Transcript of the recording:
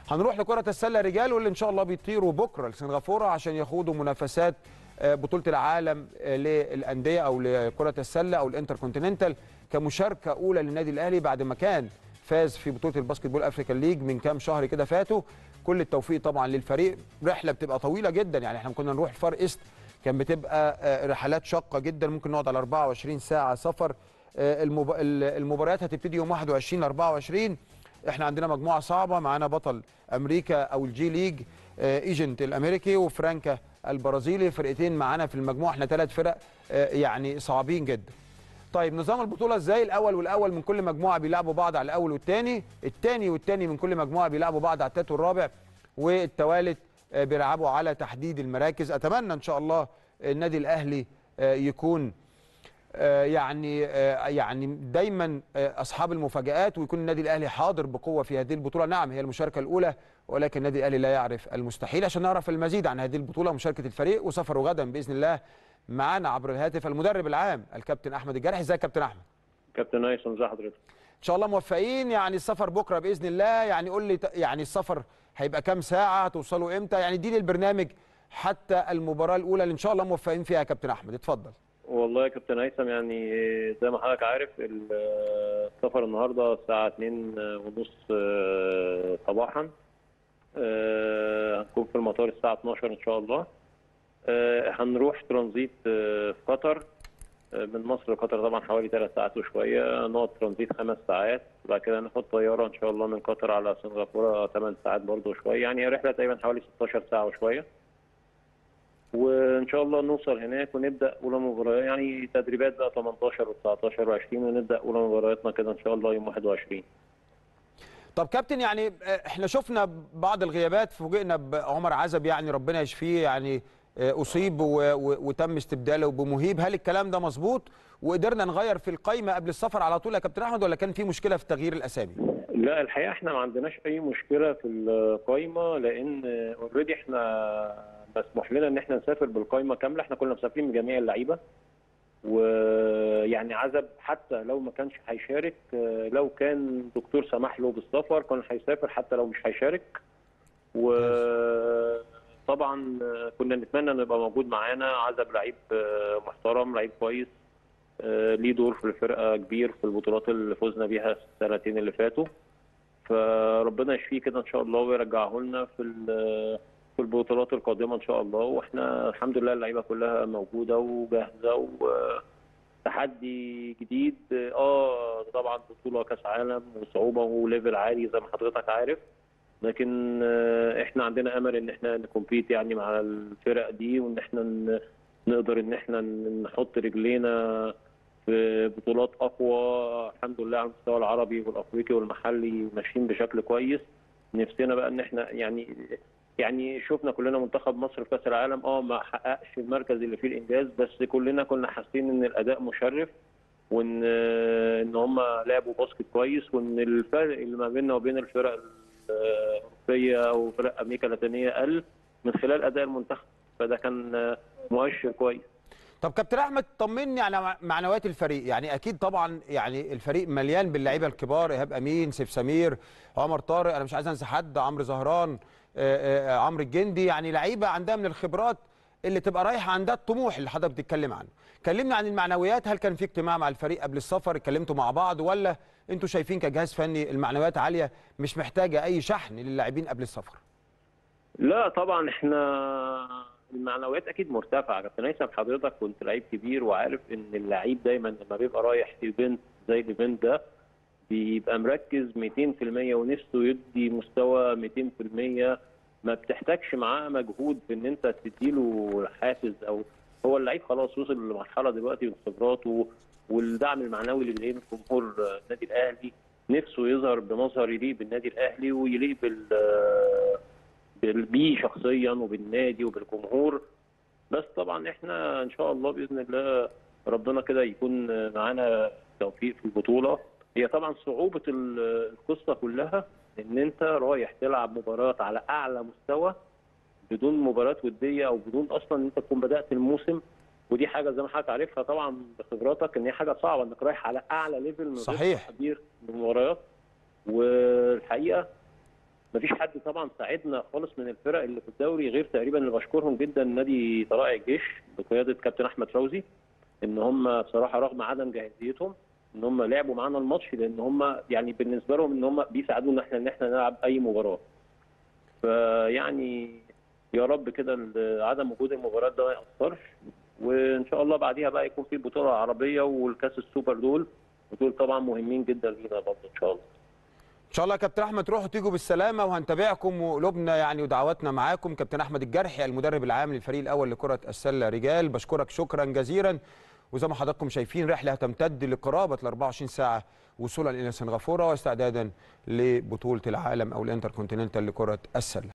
هنروح لكره السله رجال واللي ان شاء الله بيطيروا بكره لسنغافوره عشان يخوضوا منافسات آه، بطوله العالم آه، للانديه او لكره السله او الانتركونتيننتال كمشاركه اولى للنادي الاهلي بعد ما كان فاز في بطوله الباسكت بول افريكان ليج من كام شهر كده فاتوا كل التوفيق طبعا للفريق رحله بتبقى طويله جدا يعني احنا كنا نروح الفار ايست كان بتبقى آه، رحلات شاقه جدا ممكن نقعد على 24 ساعه سفر آه، المب... ال- المباريات هتبتدي يوم 21 24 احنا عندنا مجموعه صعبه معانا بطل امريكا او الجي ليج آه، ايجنت الامريكي وفرانكا البرازيلي فرقتين معانا في المجموعه احنا ثلاث فرق آه، يعني صعبين جدا طيب نظام البطوله ازاي الاول والاول من كل مجموعه بيلعبوا بعض على الاول والثاني الثاني والثاني من كل مجموعه بيلعبوا بعض على الثالث والرابع والثوالث آه، بيلعبوا على تحديد المراكز اتمنى ان شاء الله النادي الاهلي آه، يكون آه، يعني آه، يعني دايما آه، اصحاب المفاجات ويكون النادي الاهلي حاضر بقوه في هذه البطوله نعم هي المشاركه الاولى ولكن النادي الاهلي لا يعرف المستحيل عشان نعرف المزيد عن هذه البطوله مشاركه الفريق وسفره غدا باذن الله معانا عبر الهاتف المدرب العام الكابتن احمد الجرحي ازيك يا كابتن احمد كابتن هيثم ازي حضرتك ان شاء الله موفقين يعني السفر بكره باذن الله يعني قول لي ت- يعني السفر هيبقى كام ساعه هتوصلوا امتى يعني اديني البرنامج حتى المباراه الاولى اللي ان شاء الله موفقين فيها يا كابتن احمد اتفضل والله يا كابتن هيثم يعني زي ما حضرتك عارف ال- السفر النهارده الساعه 2 ونص آه، صباحا آه، هنكون في المطار الساعه 12 ان شاء الله آه، هنروح ترانزيت آه، في قطر آه، من مصر لقطر طبعا حوالي ثلاث ساعات وشويه نقعد ترانزيت خمس ساعات وبعد كده ناخد طياره ان شاء الله من قطر على سنغافوره ثمان ساعات برضه وشويه يعني هي رحله تقريبا حوالي 16 ساعه وشويه وان شاء الله نوصل هناك ونبدا اولى مباراه يعني تدريبات بقى 18 و19 و20 ونبدا اولى مبارياتنا كده ان شاء الله يوم 21 طب كابتن يعني آه، احنا شفنا بعض الغيابات فوجئنا بعمر عزب يعني ربنا يشفيه يعني آه، اصيب و- و- وتم استبداله بمهيب هل الكلام ده مظبوط وقدرنا نغير في القايمه قبل السفر على طول يا كابتن احمد ولا كان في مشكله في تغيير الاسامي لا الحقيقه احنا ما عندناش اي مشكله في القايمه لان اوريدي احنا مسموح لنا ان احنا نسافر بالقايمه كامله احنا كنا مسافرين بجميع اللعيبه ويعني عزب حتى لو ما كانش هيشارك آه، لو كان دكتور سمح له بالسفر كان هيسافر حتى لو مش هيشارك وطبعا كنا نتمنى انه يبقى موجود معانا عزب لعيب آه، محترم لعيب كويس آه، ليه دور في الفرقه كبير في البطولات اللي فزنا بيها السنتين اللي فاتوا فربنا يشفيه كده ان شاء الله ويرجعه لنا في ال- في البطولات القادمه ان شاء الله واحنا الحمد لله اللعيبه كلها موجوده وجاهزه وتحدي جديد اه طبعا بطوله كاس عالم وصعوبه وليفل عالي زي ما حضرتك عارف لكن آه، احنا عندنا امل ان احنا نكمبيت يعني مع الفرق دي وان احنا ن- نقدر ان احنا نحط رجلينا في بطولات اقوى الحمد لله على المستوى العربي والافريقي والمحلي ماشيين بشكل كويس نفسنا بقى ان احنا يعني يعني شفنا كلنا منتخب مصر في كاس العالم اه ما حققش المركز اللي فيه الانجاز بس كلنا كنا حاسين ان الاداء مشرف وان ان هم لعبوا باسكت كويس وان الفرق اللي ما بيننا وبين الفرق الاوروبيه او فرق امريكا اللاتينيه قل من خلال اداء المنتخب فده كان مؤشر كويس طب كابتن احمد طمني على مع- معنويات الفريق يعني اكيد طبعا يعني الفريق مليان باللعيبه الكبار ايهاب امين سيف سمير عمر طارق انا مش عايز انسى حد عمرو زهران آه، آه، عمرو الجندي يعني لعيبه عندها من الخبرات اللي تبقى رايحه عندها الطموح اللي حضرتك بتتكلم عنه كلمنا عن المعنويات هل كان في اجتماع مع الفريق قبل السفر اتكلمتوا مع بعض ولا انتوا شايفين كجهاز فني المعنويات عاليه مش محتاجه اي شحن للاعبين قبل السفر لا طبعا احنا المعنويات اكيد مرتفعه كابتن هيثم حضرتك كنت لعيب كبير وعارف ان اللعيب دايما لما بيبقى رايح ايفنت زي الايفنت ده بيبقى مركز 200% ونفسه يدي مستوى 200% ما بتحتاجش معاه مجهود في ان انت تديله حافز او هو اللعيب خلاص وصل لمرحله دلوقتي من خبراته والدعم المعنوي اللي بيلاقيه من جمهور النادي الاهلي نفسه يظهر بمظهر يليق بالنادي الاهلي ويليق بال بال- بيه شخصيا وبالنادي وبالجمهور بس طبعا احنا ان شاء الله باذن الله ربنا كده يكون معانا توفيق في البطوله هي طبعا صعوبه ال- القصه كلها ان انت رايح تلعب مباراه على اعلى مستوى بدون مباراه وديه او بدون اصلا ان انت تكون بدات الموسم ودي حاجه زي ما حضرتك عارفها طبعا بخبراتك ان هي حاجه صعبه انك رايح على اعلى ليفل من غير صحيح. تحضير للمباريات والحقيقه مفيش حد طبعا ساعدنا خالص من الفرق اللي في الدوري غير تقريبا اللي بشكرهم جدا نادي طلائع الجيش بقياده كابتن احمد فوزي ان هم بصراحه رغم عدم جاهزيتهم ان هم لعبوا معانا الماتش لان هم يعني بالنسبه لهم ان هم بيساعدونا احنا ان احنا نلعب اي مباراه. فيعني يا رب كده ال- عدم وجود المباراه ده ما ياثرش وان شاء الله بعديها بقى يكون في البطوله العربيه والكاس السوبر دول ودول طبعا مهمين جدا لينا برضه ان شاء الله. ان شاء الله يا كابتن احمد تروحوا تيجوا بالسلامه وهنتابعكم وقلوبنا يعني ودعواتنا معاكم كابتن احمد الجرحي المدرب العام للفريق الاول لكره السله رجال بشكرك شكرا جزيلا وزي ما حضراتكم شايفين رحله هتمتد لقرابه ال 24 ساعه وصولا الى سنغافوره واستعدادا لبطوله العالم او الانتر كونتيننتال لكره السله